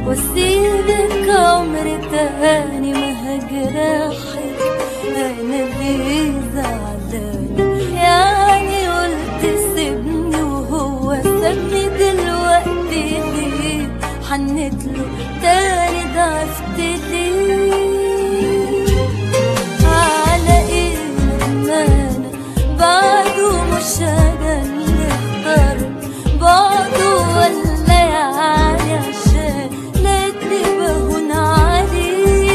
واسيبك عمر تاني ما هجرحك انا ليه زعلانة يعني قلت سيبني وهو سابني دلوقتي ليه حنت له تاني ضعفت ليه على ايه ندمانة بعده مش انا اللي اخترت بعده ولا يعني عشان لقيتني بهون عليه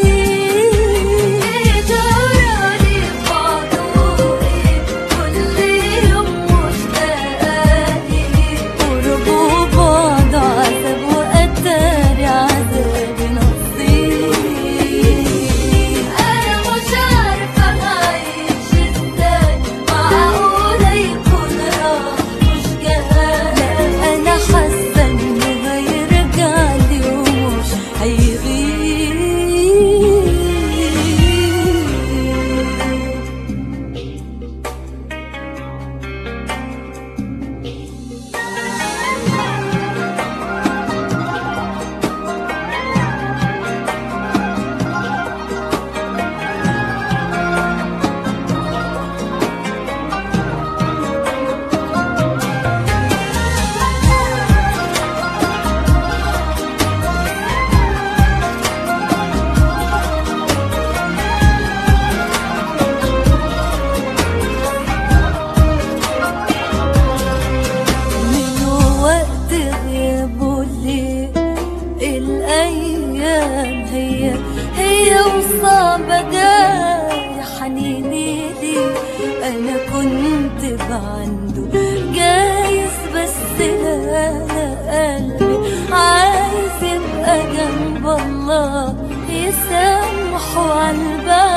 ايه جرالي بعده ايه كل يوم مشتاقة ليه قرب وبعد عذاب وقتاري عذابي نصيب انا مش عارفة اعيش ازاي معقولة يكون راح مش جاي لا انا حاسة انه هيرجع لي ومش هيغيب من وقت غيابه ليه الأيام هي هي وصعبة جاي حنيني ليه أنا كنت عنده جايز بس لا لا قلبي عايز يبقى جنب الله يسامحه على البعد